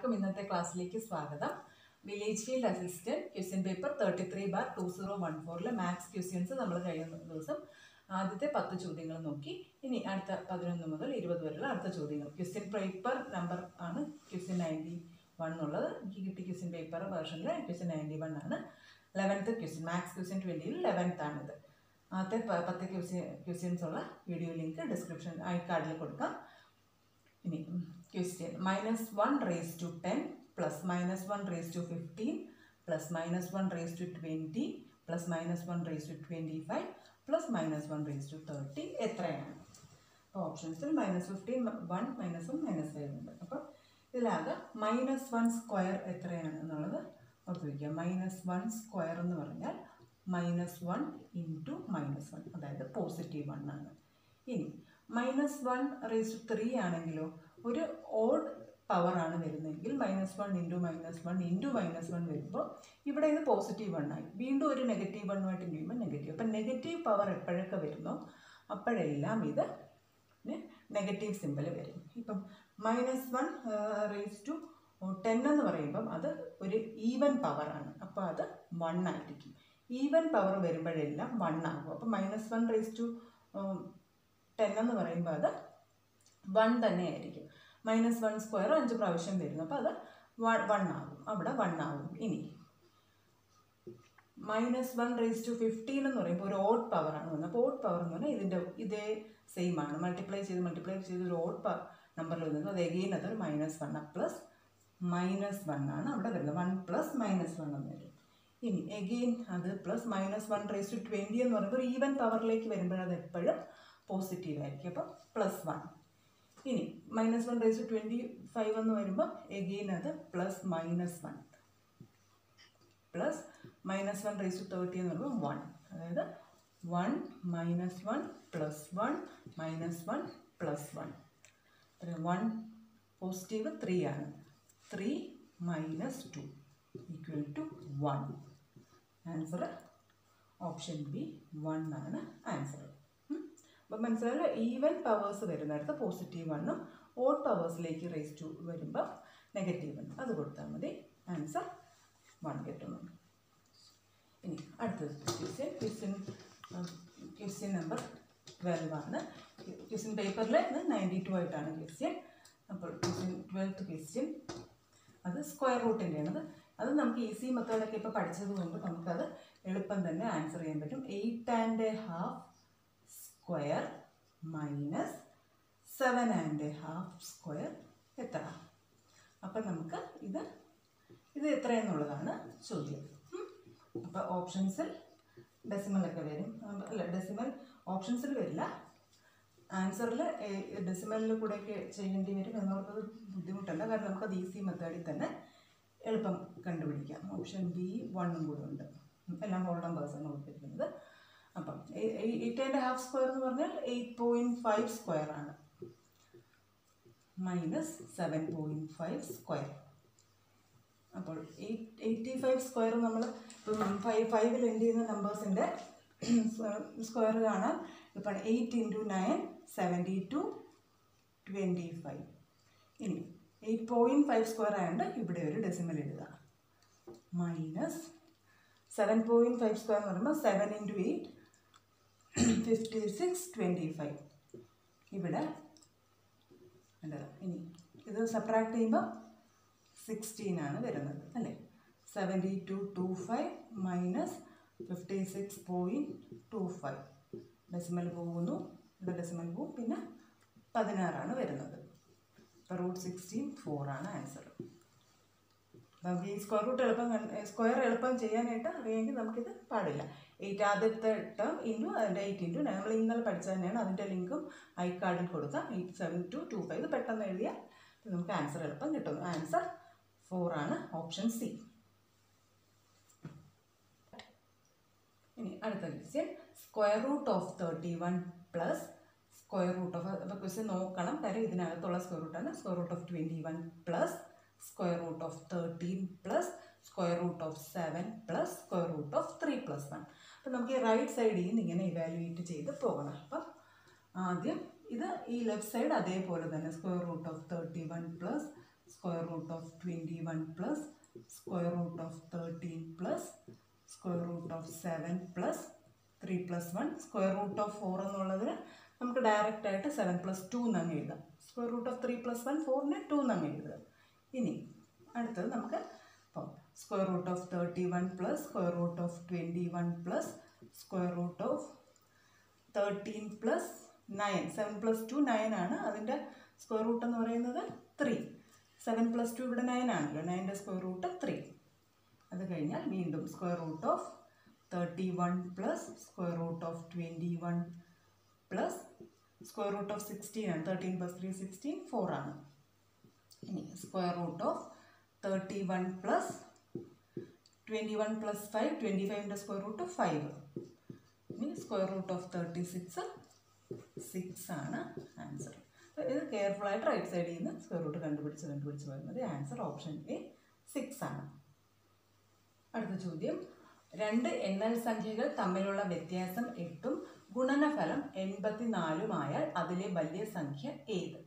എല്ലാവർക്കും ഇന്നത്തെ ക്ലാസ്സിലേക്ക് സ്വാഗതം village field assistant question paper thirty three bar two zero one ഫോറിലെ മാത്സ് ക്വസ്റ്റ്യൻസ് നമ്മൾ കഴിയുന്ന ദിവസം ആദ്യത്തെ പത്ത് ചോദ്യങ്ങൾ നോക്കി ഇനി അടുത്ത പതിനൊന്ന് മുതൽ ഇരുപത് വരെയുള്ള അടുത്ത ചോദ്യങ്ങൾ ക്വസ്റ്റ്യൻ പേപ്പർ നമ്പർ ആണ് ക്വസ്റ്റ്യൻ നയൻറ്റി വൺ എന്നുള്ളത് എനിക്ക് കിട്ടിയ ക്വസ്റ്റ്യൻ പേപ്പർ വേർഷനിൽ ക്വസ്റ്റ്യൻ നയൻറ്റി വൺ ആണ് ലെവൻത്ത് ക്വസ്റ്റ്യൻ മാത്സ് ക്വസ്റ്റ്യൻ ട്വൻറ്റിയിൽ ലെവൻത്ത് ആണിത് ആദ്യത്തെ പ- പത്ത് ക്വസ്റ്റ്യൻ ക്വസ്റ്റ്യൻസ് ഉള്ള വീഡിയോ ലിങ്ക് ഡിസ്ക്രിപ്ഷൻ ഐ കാർഡിൽ കൊടുക്കാം ഇനി question minus one raise to ten plus minus one raise to fifteen plus minus one raise to twenty plus minus one raise to twenty five plus minus one raise to thirty എത്രയാണ് അപ്പോൾ ഓപ്ഷൻസിൽ minus fifteen one minus one minus five ഉണ്ട് അപ്പോൾ ഇതിലാകെ minus one square എത്രയാണ് എന്നുള്ളത് ഓർത്ത് വയ്ക്കുക minus one square എന്ന് പറഞ്ഞാൽ minus one into minus one അതായത് പോസിറ്റീവ് വൺ ആണ് ഇനി minus one raise to three ആണെങ്കിലോ ഒരു ഓഡ് പവർ ആണ് വരുന്നതെങ്കിൽ minus one into minus one into minus one വരുമ്പോൾ ഇവിടെ ഇത് പോസിറ്റീവ് വൺ ആയി വീണ്ടും ഒരു നെഗറ്റീവ് വണ്ണുമായിട്ട് ചെയ്യുമ്പോൾ നെഗറ്റീവ് അപ്പം നെഗറ്റീവ് പവർ എപ്പോഴൊക്കെ വരുന്നോ അപ്പോഴെല്ലാം ഇത് നെഗറ്റീവ് സിമ്പിൾ വരും ഇപ്പം minus one raise to ten എന്ന് പറയുമ്പം അത് ഒരു ഈവൻ പവറാണ് അപ്പോൾ അത് വൺ ആയിരിക്കും ഈവൻ പവർ വരുമ്പോഴെല്ലാം വൺ ആകും അപ്പോൾ minus one raise to ten എന്ന് പറയുമ്പോൾ അത് വൺ തന്നെയായിരിക്കും മൈനസ് വൺ സ്ക്വയർ അഞ്ച് പ്രാവശ്യം വരുന്നു അപ്പോൾ അത് വൺ ആകും അവിടെ വൺ ആകും ഇനി minus one raise to fifteen എന്ന് പറയുമ്പോൾ ഒരു ഓഡ് പവർ ആണ് വന്നത് അപ്പോൾ ഓഡ് പവർ എന്ന് പറഞ്ഞാൽ ഇതിൻ്റെ ഇതേ സെയിം ആണ് മൾട്ടിപ്ലൈ ചെയ്ത് മൾട്ടിപ്ലൈ ചെയ്ത് ഒരു ഓഡ് പ നമ്പറിൽ വരുന്നത് അത് എഗെയിൻ അതൊരു minus one plus minus one ആണ് അവിടെ വരുന്നത് വൺ പ്ലസ് മൈനസ് വൺ എന്ന് വരും ഇനി എഗെയിൻ അത് plus minus one raise to twenty എന്ന് പറയുമ്പോൾ ഈവൻ പവറിലേക്ക് വരുമ്പോൾ അത് എപ്പോഴും പോസിറ്റീവ് ആയിരിക്കും അപ്പോൾ പ്ലസ് വൺ ഇനി minus one raise to twenty five എന്ന് വരുമ്പോൾ എഗെയിൻ അത് plus minus one plus minus one raise to thirty എന്ന് പറയുമ്പോൾ വൺ അതായത് one minus one plus one minus one plus one one positive three ആണ് three minus two equal two one answer option B one ആണ് answer അപ്പം മനസ്സിലായാലും even powers വരുന്നിടത്ത് positive വണ്ണും odd പവേഴ്സിലേക്ക് റേസ് ടു വരുമ്പോൾ നെഗറ്റീവ് വൺ അത് കൊടുത്താൽ മതി ആൻസർ വൺ കിട്ടുന്നു ഇനി അടുത്തത് question question question number twelve ആണ് ക്വസ്റ്റ്യൻ പേപ്പറിൽ ഇത് നയൻറ്റി ടു ആയിട്ടാണ് ക്വസ്റ്റ്യൻ അപ്പോൾ ക്വസ്റ്റ്യൻ ട്വൽത്ത് ക്വസ്റ്റ്യൻ അത് സ്ക്വയർ റൂട്ടിൻ്റെയാണത് അത് നമുക്ക് ഈസി മെത്തേഡൊക്കെ ഇപ്പോൾ പഠിച്ചത് കൊണ്ട് നമുക്കത് എളുപ്പം തന്നെ ആൻസർ ചെയ്യാൻ പറ്റും eight and a half square minus seven and a half square എത്ര അപ്പം നമുക്ക് ഇത് ഇത് എത്രയെന്നുള്ളതാണ് ചോദ്യം അപ്പോൾ ഓപ്ഷൻസിൽ ഡെസിമലൊക്കെ വരും ഉം, അല്ല ഡെസിമൽ ഓപ്ഷൻസിൽ വരില്ല ആൻസറിൽ ഡെസിമലിൽ കൂടെയൊക്കെ ചെയ്യേണ്ടി വരും എന്നുള്ളത് ബുദ്ധിമുട്ടല്ല കാരണം നമുക്കത് ഈസി മെത്തേഡിൽ തന്നെ എളുപ്പം കണ്ടുപിടിക്കാം ഓപ്ഷൻ ബി വണ്ണും കൂടെ ഉണ്ട് ഉം, എല്ലാം ഹോൾ നമ്പേഴ്സാണ് കൊടുത്തിരിക്കുന്നത് അപ്പം എയ്റ്റ് ആൻഡ് ഹാഫ് സ്ക്വയർ എന്ന് പറഞ്ഞാൽ എയ്റ്റ് പോയിൻറ്റ് ഫൈവ് സ്ക്വയർ ആണ് minus seven point five square അപ്പോൾ എയ്റ്റ് എയ്റ്റി ഫൈവ് സ്ക്വയർ നമ്മൾ ഇപ്പം ഫൈവ് ഫൈവിൽ എൻഡ് ചെയ്യുന്ന നമ്പേഴ്സിൻ്റെ സ്ക്വയർ കാണാൻ ഇപ്പം eight into nine seventy two twenty five ഇനി എയ്റ്റ് പോയിൻറ്റ് ഫൈവ് സ്ക്വയർ ആയതുകൊണ്ട് ഇവിടെ ഒരു ഡെസിമൽ എഴുതുക minus seven point five square എന്ന് പറയുമ്പോൾ seven into eight fifty six twenty five ഇവിടെ ഉണ്ട് ഇനി ഇത് സബ്ട്രാക്ട് ചെയ്യുമ്പോൾ സിക്സ്റ്റീൻ ആണ് വരുന്നത് അല്ലേ seventy two two five minus fifty six point two five decimal പോകുന്നു ഇവിടെ ഡെസിമൽ പോകും പിന്നെ പതിനാറാണ് വരുന്നത് ഇപ്പോൾ റൂട്ട് സിക്സ്റ്റീൻ ഫോർ ആണ് ആൻസർ നമുക്ക് ഈ സ്ക്വയർ റൂട്ട് എളുപ്പം സ്ക്വയർ എളുപ്പം ചെയ്യാനായിട്ട് അറിയാമെങ്കിൽ നമുക്കിത് പാടില്ല എയ്റ്റ് ആദ്യത്തെ ടേം ഇൻറ്റു അതിൻ്റെ എയ്റ്റ് ഇൻറ്റു നമ്മൾ ഇന്നലെ പഠിച്ചത് തന്നെയാണ് അതിൻ്റെ ലിങ്കും ഐ കാർഡിൽ കൊടുക്കാം eight seven two two five ഇത് പെട്ടെന്ന് എഴുതിയാൽ നമുക്ക് ആൻസർ എളുപ്പം കിട്ടുന്നു ആൻസർ ഫോർ ആണ് ഓപ്ഷൻ സി ഇനി അടുത്ത question square root of thirty one plus square root of അപ്പോൾ ക്വസ്റ്റ്യൻ നോക്കണം കാര്യം ഇതിനകത്തുള്ള സ്ക്വയർ റൂട്ടാണ് square root of twenty one plus square root of thirteen plus square root of seven plus square root of three plus one അപ്പം നമുക്ക് ഈ right സൈഡിൽ നിന്ന് ഇങ്ങനെ ഇവാലുവേറ്റ് ചെയ്ത് പോകണം അപ്പം ആദ്യം ഇത് ഈ ലെഫ്റ്റ് സൈഡ് അതേപോലെ തന്നെ square root of thirty one plus square root of twenty one plus square root of thirteen plus square root of seven plus three plus one square root of four എന്നുള്ളതിന് നമുക്ക് direct ആയിട്ട് seven plus two എന്നങ്ങ് എഴുതാം square root of three plus one ഫോറിന് two എന്നങ്ങ് എഴുതുക ഇനി അടുത്തത് നമുക്ക് ഇപ്പോൾ square root of thirty one plus square root of twenty one plus square root of thirteen plus nine seven plus two nine ആണ് അതിൻ്റെ സ്ക്വയർ റൂട്ട് എന്ന് പറയുന്നത് ത്രീ സെവൻ പ്ലസ് ടു ഇവിടെ നയൻ ആണല്ലോ നയൻ്റെ സ്ക്വയർ റൂട്ട് ത്രീ അത് കഴിഞ്ഞാൽ വീണ്ടും square root of thirty one plus square root of twenty one plus square root of sixteen ആണ് thirteen plus three sixteen four ആണ് ഇനി square root of thirty one plus twenty one plus five twenty ഫൈവിൻ്റെ square root five ഇനി square root of thirty six six ആണ് answer ഇത് careful ആയിട്ട് right സൈഡിൽ നിന്ന് സ്ക്വയർ റൂട്ട് കണ്ടുപിടിച്ച് കണ്ടുപിടിച്ച് വരുന്നത് ആൻസർ ഓപ്ഷൻ എ സിക്സ് ആണ് അടുത്ത ചോദ്യം രണ്ട് എണ്ണൽ സംഖ്യകൾ തമ്മിലുള്ള വ്യത്യാസം എട്ടും ഗുണനഫലം എൺപത്തിനാലുമായാൽ അതിലെ വലിയ സംഖ്യ ഏത്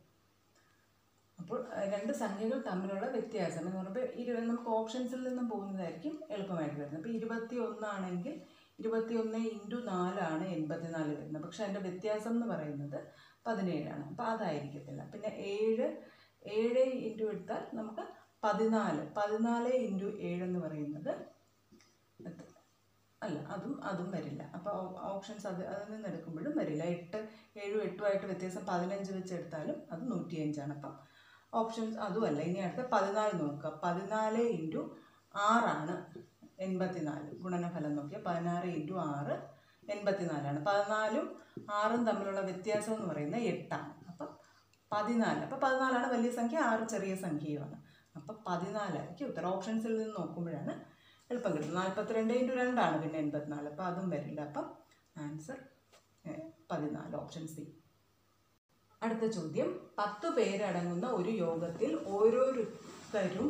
അപ്പോൾ അഹ് രണ്ട് സംഖ്യകൾ തമ്മിലുള്ള വ്യത്യാസം എന്ന് പറയുമ്പോൾ ഇരുപത് നമുക്ക് ഓപ്ഷൻസിൽ നിന്നും പോകുന്നതായിരിക്കും എളുപ്പമായിട്ട് വരുന്നത് അപ്പോൾ ഇരുപത്തി ഒന്നാണെങ്കിൽ ഇരുപത്തി ഒന്ന് ഇൻറ്റു നാലാണ് എൺപത്തിനാല് വരുന്നത് പക്ഷേ അതിൻ്റെ വ്യത്യാസം എന്ന് പറയുന്നത് പതിനേഴാണ് അപ്പോൾ അതായിരിക്കത്തില്ല പിന്നെ ഏഴ് ഏഴ് ഇൻറ്റു എടുത്താൽ നമുക്ക് പതിനാല് പതിനാല് ഇൻറ്റു ഏഴ് എന്ന് പറയുന്നത് എത്ര? അല്ല അതും അതും വരില്ല അപ്പോൾ ഓപ്ഷൻസ് അത് അതിൽ നിന്ന് എടുക്കുമ്പോഴും വരില്ല എട്ട് ഏഴും എട്ടുമായിട്ട് വ്യത്യാസം പതിനഞ്ച് വെച്ച് എടുത്താലും അത് നൂറ്റിയഞ്ചാണ് അപ്പം ഓപ്ഷൻസ് അതുമല്ല ഇനി അടുത്ത പതിനാല് നോക്കുക പതിനാല് ഇൻറ്റു ആറാണ് എൺപത്തിനാല് ഗുണനഫലം നോക്കിയാൽ പതിനാറ് ഇൻറ്റു ആറ് എൺപത്തിനാലാണ് പതിനാലും ആറും തമ്മിലുള്ള വ്യത്യാസം എന്ന് പറയുന്നത് എട്ടാണ് അപ്പം പതിനാല് അപ്പം പതിനാലാണ് വലിയ സംഖ്യ ആറ് ചെറിയ സംഖ്യയുമാണ് അപ്പം പതിനാലായിരിക്കും ഉത്തരം ഓപ്ഷൻസിൽ നിന്ന് നോക്കുമ്പോഴാണ് എളുപ്പം കിട്ടും നാൽപ്പത്തിരണ്ട് ഇൻറ്റു രണ്ടാണ് പിന്നെ എൺപത്തിനാല് അപ്പോൾ അതും വരില്ല അപ്പം ആൻസർ പതിനാല് ഓപ്ഷൻ സി അടുത്ത ചോദ്യം പത്ത് പേരടങ്ങുന്ന ഒരു യോഗത്തിൽ ഓരോരുത്തരും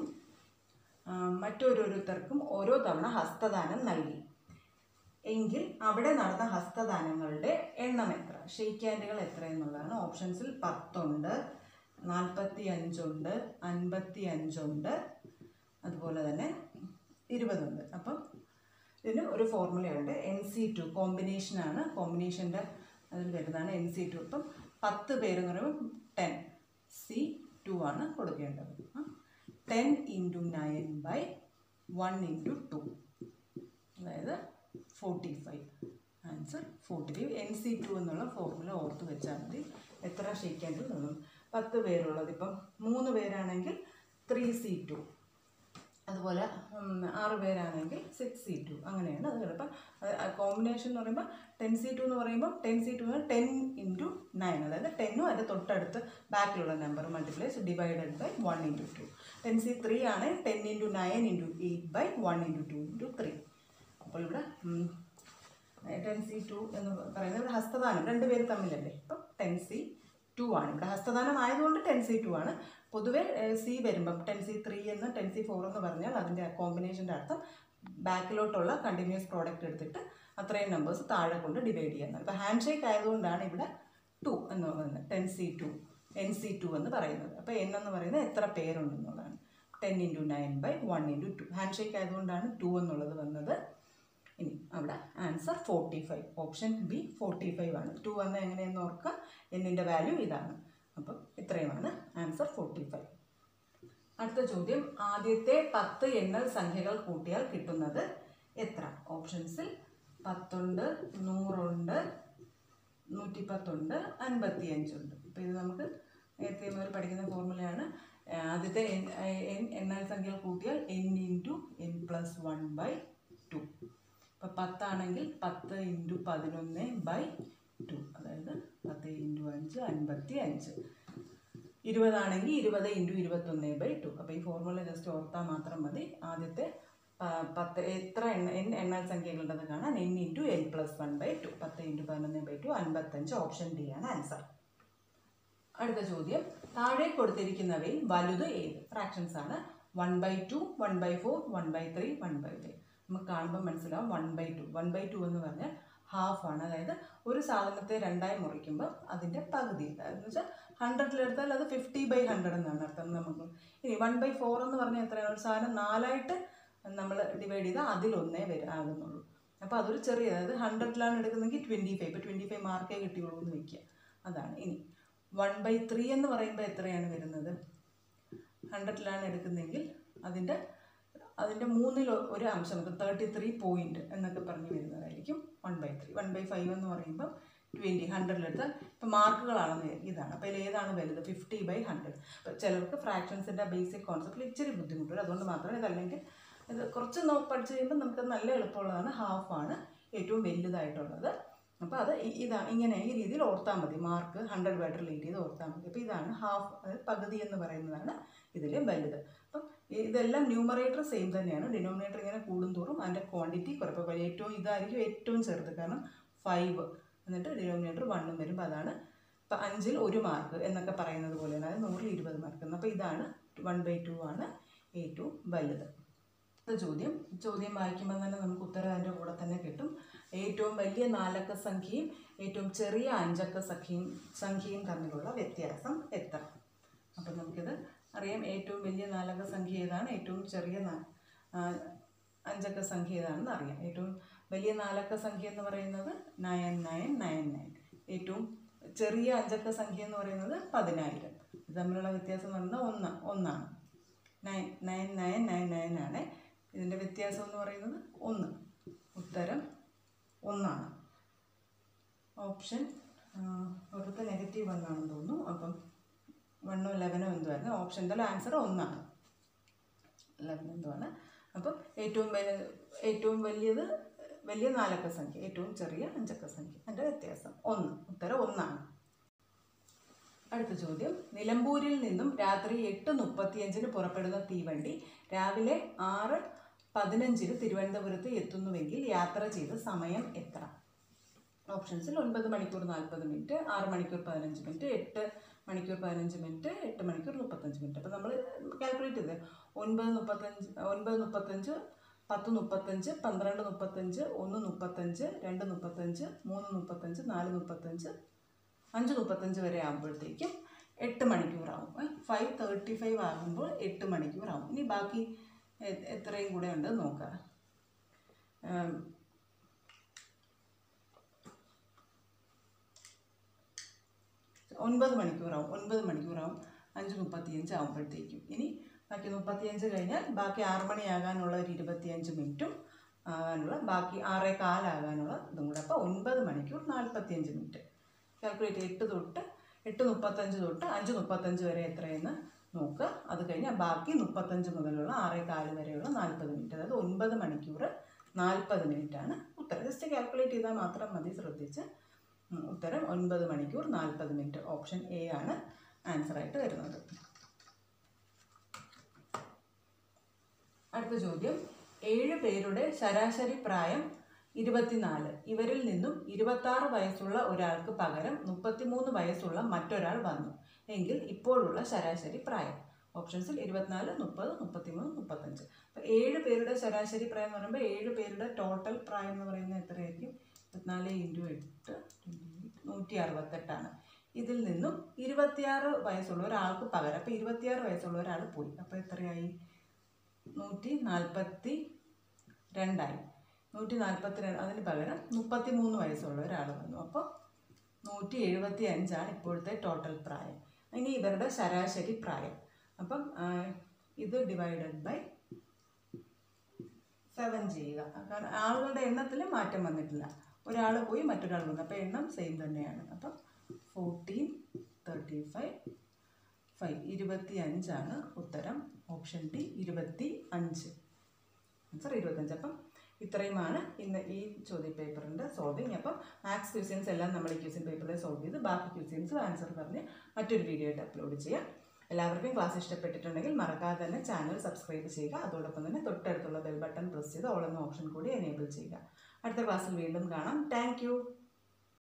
ആ, മറ്റോരോരുത്തർക്കും ഓരോ തവണ ഹസ്തദാനം നൽകി എങ്കിൽ അവിടെ നടന്ന ഹസ്തദാനങ്ങളുടെ എണ്ണം എത്ര ഷെയ്ക്ക് ഹാൻഡുകൾ എത്ര എന്നുള്ളതാണ് ഓപ്ഷൻസിൽ പത്തുണ്ട് നാൽപ്പത്തി അഞ്ചുണ്ട് അൻപത്തി അഞ്ചുണ്ട് അതുപോലെ തന്നെ ഇരുപതുണ്ട് അപ്പം ഇതിന് ഒരു ഫോർമുലയുണ്ട് എൻ സി ടു കോമ്പിനേഷനാണ് കോമ്പിനേഷൻ്റെ അതിൽ വരുന്നതാണ് എൻ സി ടു അപ്പം പത്ത് പേരെന്ന് പറയുമ്പോൾ ടെൻ സി ടു ആണ് കൊടുക്കേണ്ടത് ten into nine by one into two അതായത് forty five answer forty five N C two എന്നുള്ള ഫോർമുല ഓർത്ത് വെച്ചാൽ മതി എത്ര ഷെയ്ക്കാൻ തോന്നും പത്ത് പേരുള്ളത് ഇപ്പം മൂന്ന് പേരാണെങ്കിൽ ത്രീ സി ടു അതുപോലെ ഉം, ആറ് പേരാണെങ്കിൽ സിക്സ് സി ടു അങ്ങനെയാണ് അത് ചിലപ്പോൾ കോമ്പിനേഷൻ എന്ന് പറയുമ്പോൾ ടെൻ സി ടു എന്ന് പറയുമ്പോൾ ten C two ten into nine അതായത് ടെന്നും അതിൻ്റെ തൊട്ടടുത്ത് ബാക്കിലുള്ള number multiplies divided by one into two ten C three ആണ് ten into nine into eight by one into two into three അപ്പോൾ ഇവിടെ ടെൻ സി ടു എന്ന് പറയുന്നത് ഇവിടെ ഹസ്തദാനം രണ്ട് പേര് തമ്മിലല്ലേ അപ്പം ടെൻ സി ടു ആണ് ഇവിടെ ഹസ്തദാനം ആയതുകൊണ്ട് ടെൻ സി ടു ആണ് പൊതുവെ സി വരുമ്പം ടെൻ സി ത്രീ എന്ന് ടെൻ സി ഫോർ എന്ന് പറഞ്ഞാൽ അതിൻ്റെ കോമ്പിനേഷൻ്റെ അർത്ഥം ബാക്കിലോട്ടുള്ള കണ്ടിന്യൂസ് പ്രോഡക്റ്റ് എടുത്തിട്ട് അത്രയും നമ്പേഴ്സ് താഴെ കൊണ്ട് ഡിവൈഡ് ചെയ്യുന്നത് ഇപ്പോൾ ഹാൻഡ് ഷേക്ക് ആയതുകൊണ്ടാണ് ഇവിടെ ടു എന്ന് പറയുന്നത് ten C two N C two എന്ന് പറയുന്നത് അപ്പോൾ എൻ എന്ന് പറയുന്നത് എത്ര പേരുണ്ടെന്നുള്ളതാണ് ten into nine by one into two hand shake ആയതുകൊണ്ടാണ് ടു എന്നുള്ളത് വന്നത് ഇനി അവിടെ answer forty five option B forty five ആണ് ടു വന്ന എങ്ങനെയെന്ന് ഓർക്കുക എന്നിൻ്റെ വാല്യൂ ഇതാണ് അപ്പം ഇത്രയുമാണ് ആൻസർ ഫോർട്ടി ഫൈവ് അടുത്ത ചോദ്യം ആദ്യത്തെ പത്ത് എണ്ണൽ സംഖ്യകൾ കൂട്ടിയാൽ കിട്ടുന്നത് എത്ര ഓപ്ഷൻസിൽ പത്തുണ്ട് നൂറുണ്ട് നൂറ്റിപ്പത്തുണ്ട് അൻപത്തിയഞ്ചുണ്ട് അപ്പോൾ ഇത് നമുക്ക് നേരത്തെ മുതൽ പഠിക്കുന്ന ഫോർമുലയാണ് ആ, ആദ്യത്തെ എൻ എൻ എണ്ണൽ സംഖ്യകൾ കൂട്ടിയാൽ N into N plus one by two ഇപ്പോൾ പത്താണെങ്കിൽ പത്ത് ഇൻറ്റു പതിനൊന്ന് ബൈ ടു അതായത് പത്ത് ഇൻറ്റു അഞ്ച് അൻപത്തി അഞ്ച് ഇരുപതാണെങ്കിൽ ഇരുപത് ഇൻറ്റു ഇരുപത്തൊന്ന് ബൈ ടു അപ്പോൾ ഈ ഫോർമുല ജസ്റ്റ് ഓർത്താൽ മാത്രം മതി ആദ്യത്തെ പ- പത്ത് എത്ര എണ്ണ എൻ എണ്ണൽ സംഖ്യകളുണ്ടെന്ന് കാണാൻ N into N plus one by two പത്ത് ഇൻറ്റു പതിനൊന്ന് ബൈ ടു അൻപത്തഞ്ച് ഓപ്ഷൻ ഡി ആണ് ആൻസർ അടുത്ത ചോദ്യം താഴെ കൊടുത്തിരിക്കുന്നവയിൽ വലുത് ഏത് ഫ്രാക്ഷൻസ് ആണ് one by two one by four one by three one by five നമുക്ക് കാണുമ്പോൾ മനസ്സിലാവും one by two one by two എന്ന് പറഞ്ഞാൽ ഹാഫ് ആണ് അതായത് ഒരു സാധനത്തെ രണ്ടായി മുറിക്കുമ്പോൾ അതിൻ്റെ പകുതി എന്ന് വെച്ചാൽ ഹൺഡ്രഡിലെടുത്താൽ അത് ഫിഫ്റ്റി ബൈ ഹൺഡ്രഡ് എന്നാണ് അർത്ഥം നമുക്ക് ഇനി വൺ ബൈ ഫോർ എന്ന് പറഞ്ഞാൽ എത്രയാണ് ഒരു സാധനം നാലായിട്ട് നമ്മൾ ഡിവൈഡ് ചെയ്താൽ അതിലൊന്നേ വരും ആകുന്നുള്ളൂ അപ്പോൾ അതൊരു ചെറിയ അതായത് ഹൺഡ്രഡിലാണ് എടുക്കുന്നതെങ്കിൽ ട്വൻറ്റി ഫൈവ് ഇപ്പോൾ ട്വൻറ്റി ഫൈവ് മാർക്കേ കിട്ടിയുള്ളൂ എന്ന് വയ്ക്കുക അതാണ് ഇനി വൺ ബൈ ത്രീ എന്ന് പറയുമ്പോൾ എത്രയാണ് വരുന്നത് ഹൺഡ്രഡിലാണ് എടുക്കുന്നതെങ്കിൽ അതിൻ്റെ അതിൻ്റെ മൂന്നിൽ ഒ- ഒരു അംശം നമുക്ക് തേർട്ടി ത്രീ പോയിൻറ്റ് എന്നൊക്കെ പറഞ്ഞ് വരുന്നതായിരിക്കും one by three one by five എന്ന് പറയുമ്പോൾ ട്വൻറ്റി ഹൺഡ്രഡിലെടുത്ത് ഇപ്പോൾ മാർക്കുകളാണെന്ന് വിചാരിക്കുക. ഇതാണ് അപ്പോൾ ഇതിൽ ഏതാണ് വലുത് ഫിഫ്റ്റി ബൈ ഹൺഡ്രഡ് അപ്പോൾ ചിലർക്ക് ഫ്രാക്ഷൻസിൻ്റെ ബേസിക് കോൺസെപ്റ്റിൽ ഇച്ചിരി ബുദ്ധിമുട്ടുണ്ട് അതുകൊണ്ട് മാത്രമേ ഇതല്ലെങ്കിൽ ഇത് കുറച്ച് നോ പഠിച്ച് കഴിയുമ്പോൾ നമുക്ക് നല്ല എളുപ്പമുള്ളതാണ് ഹാഫാണ് ഏറ്റവും വലുതായിട്ടുള്ളത് അപ്പോൾ അത് ഇ- ഇതാണ് ഇങ്ങനെ ഈ രീതിയിൽ ഓർത്താൽ മതി മാർക്ക് ഹൺഡ്രഡ് ആയിട്ട് റിലേറ്റ് ചെയ്ത് ഓർത്താൽ മതി അപ്പോൾ ഇതാണ് ഹാഫ് അതായത് പകുതി എന്ന് പറയുന്നതാണ് ഇതിൽ വലുത് അപ്പം ഈ- ഇതെല്ലാം ന്യൂമറേറ്റർ സെയിം തന്നെയാണ് ഡിനോമിനേറ്റർ ഇങ്ങനെ കൂടുന്തോറും അതിൻ്റെ ക്വാണ്ടിറ്റി കുറപ്പോൾ ഏറ്റവും ഇതായിരിക്കും ഏറ്റവും ചെറുത് കാരണം ഫൈവ് എന്നിട്ട് ഡിനോമിനേറ്റർ വണ്ണും വരുമ്പോൾ അതാണ് ഇപ്പം അഞ്ചിൽ ഒരു മാർക്ക് എന്നൊക്കെ പറയുന്നത് പോലെയാണ് അതായത് നൂറിൽ ഇരുപത് മാർക്ക് എന്ന് അപ്പോൾ ഇതാണ് വൺ ബൈ ടു ആണ് ഏറ്റവും വലുത് അടുത്ത ചോദ്യം ചോദ്യം വായിക്കുമ്പോൾ തന്നെ നമുക്ക് ഉത്തരം അതിൻ്റെ കൂടെ തന്നെ കിട്ടും ഏറ്റവും വലിയ നാലക്ക സംഖ്യയും ഏറ്റവും ചെറിയ അഞ്ചക്ക സംഖ്യയും സംഖ്യയും തമ്മിലുള്ള വ്യത്യാസം എത്ര അപ്പം നമുക്കിത് അറിയാം ഏറ്റവും വലിയ നാലക്ക സംഖ്യ ഏതാണ് ഏറ്റവും ചെറിയ നാ- ആ, അഞ്ചക്ക സംഖ്യ ഏതാണെന്ന് അറിയാം ഏറ്റവും വലിയ നാലക്ക സംഖ്യ എന്ന് പറയുന്നത് നയൻ നയൻ നയൻ നയൻ ഏറ്റവും ചെറിയ അഞ്ചക്ക സംഖ്യ എന്ന് പറയുന്നത് പതിനായിരം ഇത് തമ്മിലുള്ള വ്യത്യാസം എന്ന് പറയുന്നത് ഒന്ന് ഒന്നാണ് nine nine nine nine nine ആണ് ഇതിൻ്റെ വ്യത്യാസം എന്ന് പറയുന്നത് ഒന്ന് ഉത്തരം ഒന്നാണ് ഓപ്ഷൻ ഒരിടത്ത് നെഗറ്റീവ് വണ്ണാണെന്ന് തോന്നുന്നു അപ്പം വണ്ണോ ലെവനോ എന്തുമായിരുന്നു ഓപ്ഷൻ എന്തായാലും ആൻസർ ഒന്നാണ് ലെവൻ എന്തുമാണ് അപ്പം ഏറ്റവും വലിയ ഏറ്റവും വലിയത് വലിയ നാലക്ക സംഖ്യ ഏറ്റവും ചെറിയ അഞ്ചക്ക സംഖ്യ അതിൻ്റെ വ്യത്യാസം ഒന്ന് ഉത്തരം ഒന്നാണ് അടുത്ത ചോദ്യം നിലമ്പൂരിൽ നിന്നും രാത്രി എട്ട് മുപ്പത്തിയഞ്ചിന് പുറപ്പെടുന്ന തീവണ്ടി രാവിലെ ആറ് പതിനഞ്ചിന് തിരുവനന്തപുരത്ത് എത്തുന്നുവെങ്കിൽ യാത്ര ചെയ്ത സമയം എത്ര ഓപ്ഷൻസിൽ ഒൻപത് മണിക്കൂർ നാൽപ്പത് മിനിറ്റ് ആറ് മണിക്കൂർ പതിനഞ്ച് മിനിറ്റ് എട്ട് മണിക്കൂർ പതിനഞ്ച് മിനിറ്റ് എട്ട് മണിക്കൂർ മുപ്പത്തഞ്ച് മിനിറ്റ് അപ്പോൾ നമ്മൾ കാൽക്കുലേറ്റ് ചെയ്ത് ഒൻപത് മുപ്പത്തഞ്ച് ഒൻപത് മുപ്പത്തഞ്ച് പത്ത് മുപ്പത്തഞ്ച് പന്ത്രണ്ട് മുപ്പത്തഞ്ച് ഒന്ന് മുപ്പത്തഞ്ച് രണ്ട് മുപ്പത്തഞ്ച് മൂന്ന് മുപ്പത്തഞ്ച് നാല് മുപ്പത്തഞ്ച് അഞ്ച് മുപ്പത്തഞ്ച് വരെ ആകുമ്പോഴത്തേക്കും എട്ട് മണിക്കൂറാവും ഫൈവ് തേർട്ടി ഫൈവ് ആകുമ്പോൾ എട്ട് മണിക്കൂറാവും ഇനി ബാക്കി എ- എത്രയും കൂടെ ഉണ്ട് നോക്കാം ഉം, ഒൻപത് മണിക്കൂറാവും ഒൻപത് മണിക്കൂറാവും അഞ്ച് മുപ്പത്തിയഞ്ച് ആകുമ്പോഴത്തേക്കും ഇനി ബാക്കി മുപ്പത്തിയഞ്ച് കഴിഞ്ഞാൽ ബാക്കി ആറ് മണിയാകാനുള്ള ഒരു ഇരുപത്തിയഞ്ച് മിനിറ്റും ആകാനുള്ള ബാക്കി ആറേ കാലാകാനുള്ള ഇതും കൂടെ അപ്പോൾ ഒൻപത് മണിക്കൂർ നാൽപ്പത്തിയഞ്ച് മിനിറ്റ് കാൽക്കുലേറ്റ് എട്ട് തൊട്ട് എട്ട് മുപ്പത്തഞ്ച് തൊട്ട് അഞ്ച് മുപ്പത്തഞ്ച് വരെ എത്രയെന്ന് നോക്കുക അത് കഴിഞ്ഞാൽ ബാക്കി മുപ്പത്തഞ്ച് മുതലുള്ള ആറേ കാല് വരെയുള്ള നാൽപ്പത് മിനിറ്റ് അതായത് ഒൻപത് മണിക്കൂർ നാൽപ്പത് മിനിറ്റാണ് ഉത്തരം ജസ്റ്റ് കാൽക്കുലേറ്റ് ചെയ്താൽ മാത്രം മതി ശ്രദ്ധിച്ച് ഉം, ഉത്തരം ഒൻപത് മണിക്കൂർ നാൽപ്പത് മിനിറ്റ് ഓപ്ഷൻ എ ആണ് ആൻസറായിട്ട് വരുന്നത് അടുത്ത ചോദ്യം ഏഴ് പേരുടെ ശരാശരി പ്രായം ഇരുപത്തിനാല് ഇവരിൽ നിന്നും ഇരുപത്താറ് വയസ്സുള്ള ഒരാൾക്ക് പകരം മുപ്പത്തിമൂന്ന് വയസ്സുള്ള മറ്റൊരാൾ വന്നു എങ്കിൽ ഇപ്പോഴുള്ള ശരാശരി പ്രായം ഓപ്ഷൻസിൽ ഇരുപത്തിനാല് മുപ്പത് മുപ്പത്തിമൂന്ന് മുപ്പത്തഞ്ച് അപ്പോൾ ഏഴ് പേരുടെ ശരാശരി പ്രായം എന്ന് പറയുമ്പോൾ ഏഴ് പേരുടെ ടോട്ടൽ പ്രായം എന്ന് പറയുന്നത് എത്രയായിരിക്കും ഇരുപത്തിനാല് ഇൻറ്റു എട്ട് നൂറ്റി അറുപത്തെട്ടാണ് ഇതിൽ നിന്നും ഇരുപത്തിയാറ് വയസ്സുള്ള ഒരാൾക്ക് പകരം അപ്പോൾ ഇരുപത്തിയാറ് വയസ്സുള്ള ഒരാൾ പോയി അപ്പോൾ എത്രയായി നൂറ്റി നാൽപ്പത്തി രണ്ടായി നൂറ്റി നാൽപ്പത്തി രണ്ട് അതിന് പകരം മുപ്പത്തി മൂന്ന് വയസ്സുള്ള ഒരാൾ വന്നു അപ്പോൾ നൂറ്റി എഴുപത്തി അഞ്ചാണ് ഇപ്പോഴത്തെ ടോട്ടൽ പ്രായം ഇനി ഇവരുടെ ശരാശരി പ്രായം അപ്പം ആ, ഇത് ഡിവൈഡഡ് ബൈ സെവൻ ചെയ്യുക കാരണം ആളുകളുടെ എണ്ണത്തിൽ മാറ്റം വന്നിട്ടില്ല ഒരാൾ പോയി മറ്റൊരാൾ വന്നു അപ്പോൾ എണ്ണം സെയിം തന്നെയാണ് അപ്പം ഫോർട്ടീൻ തേർട്ടി ഫൈവ് ഫൈവ് ഇരുപത്തി അഞ്ചാണ് ഉത്തരം ഓപ്ഷൻ ഡി ഇരുപത്തി അഞ്ച് ആൻസർ ഇരുപത്തഞ്ച് അപ്പം ഇത്രയുമാണ് ഇന്ന് ഈ ചോദ്യ പേപ്പറിൻ്റെ സോൾവിങ് അപ്പം മാത്സ് ക്വസ്റ്റ്യൻസ് എല്ലാം നമ്മൾ ഈ ക്വസ്റ്റ്യൻ പേപ്പറിൽ സോൾവ് ചെയ്ത് ബാക്കി ക്വസ്റ്റ്യൻസ് ആൻസർ പറഞ്ഞ് മറ്റൊരു വീഡിയോ ആയിട്ട് അപ്ലോഡ് ചെയ്യാം എല്ലാവർക്കും ക്ലാസ് ഇഷ്ടപ്പെട്ടിട്ടുണ്ടെങ്കിൽ മറക്കാതെ തന്നെ ചാനൽ സബ്സ്ക്രൈബ് ചെയ്യുക അതോടൊപ്പം തന്നെ തൊട്ടടുത്തുള്ള ബെൽ ബട്ടൺ പ്രസ് ചെയ്ത് ഓൾ എന്ന ഓപ്ഷൻ കൂടി എനേബിൾ ചെയ്യുക അടുത്ത ക്ലാസ്സിൽ വീണ്ടും കാണാം താങ്ക്